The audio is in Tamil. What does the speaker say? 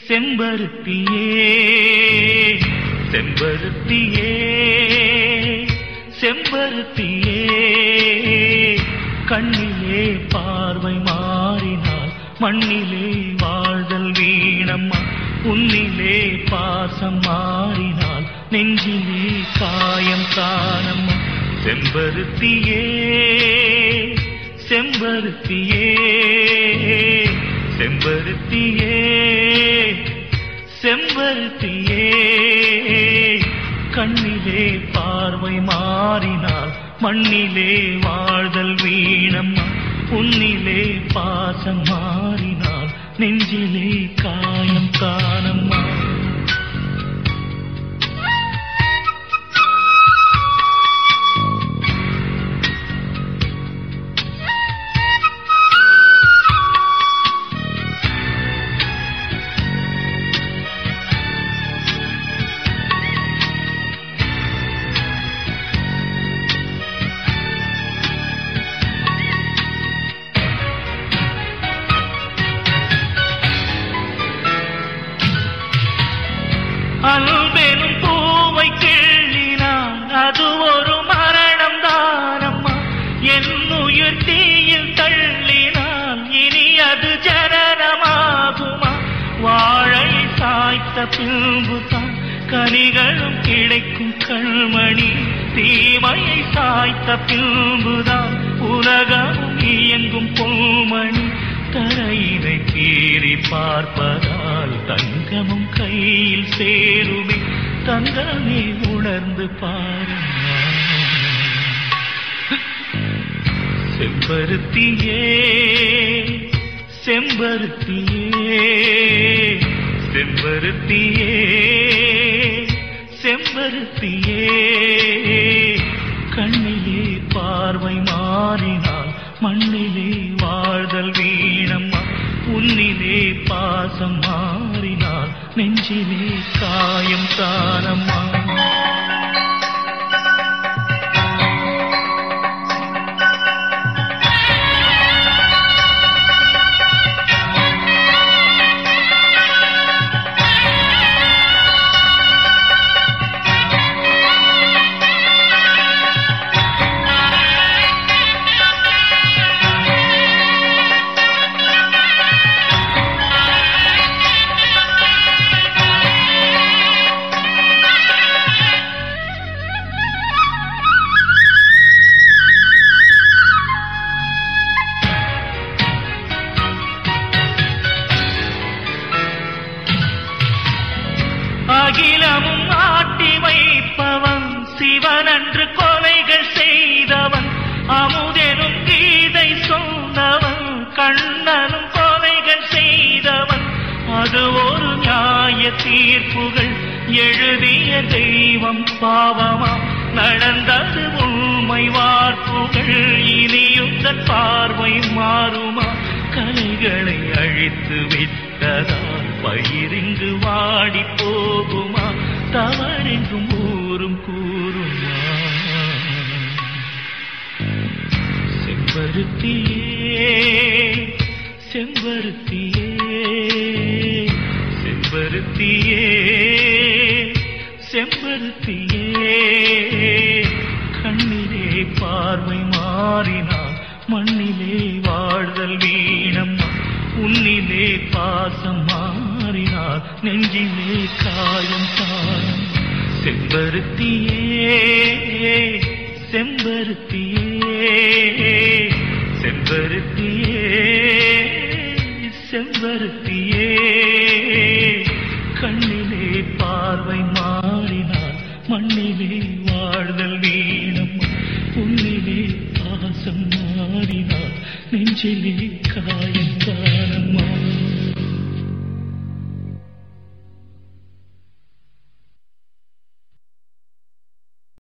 செம்பருத்தியே செம்பருத்தியே செம்பருத்தியே கண்ணிலே பார்வை மாறினால் மண்ணிலே வாழ்தல் வீணம்மா உன்னிலே பாசம் மாறினால் நெஞ்சிலே காயம் காணம்மா செம்பருத்தியே செம்பருத்தியே செம்பருத்தியே செம்பருத்தியே கண்ணிலே பார்வை மாறினால் மண்ணிலே வாழ்தல் வீணம்மா உன்னிலே பாசம் மாறினால் நெஞ்சிலே காயம் காணம்மா அன்பெனும் பூவை கிள்ளினான் அது ஒரு மரணம் தானம்மா என் உயிர் தீயில் தள்ளினான் இனி அது ஜனனமாகுமா வாழை சாய்த்த பின்புதான் கனிகளும் கிடைக்கும் கண்மணி தீமையை சாய்த்த பின்புதான் உலகமும் இயங்கும் பொன்மணி தரையினை கீறி பார்ப்பதால் தங்கமும் கையில் சேருமே தங்கமே உணர்ந்து பாருங்க செம்பருத்தியே செம்பருத்தியே செம்பருத்தியே செம்பருத்தியே கண்ணிலே பார்வை மாறினால் மண்ணிலே வாழ்தல் வீணம்மா உன்னிலே பாசம் மாறினால் நெஞ்சிலே காயம் தானம்மா அகிலமும் ஆட்டி வைப்பவன் சிவனன்று கொலைகள் செய்தவன் அமுதெனும் கீதை சொன்னவன் கண்ணனும் கொலைகள் செய்தவன் அது ஒரு நியாய தீர்ப்புகள் எழுதிய தெய்வம் பாவமா நடந்தது உண்மை வார்ப்புகள் இனியுந்தன் பார்வை மாறுமா கலைகளை அழித்து விட்டதால் பயிரிங்கு வாடி போகுமா தவறென்றும் ஊரும் கூறுமா செம்பருத்தியே செம்பருத்தியே செம்பருத்தியே செம்பருத்தியே கண்ணிலே பார்வை மாறினால் மண்ணிலே வாழ்தல் வீணம்மா உன்னிலே பாசம் மாறினால் நெஞ்சிலே காயம் காயம் செம்பருத்தியே செம்பருத்தியே செம்பருத்தியே செம்பருத்தியே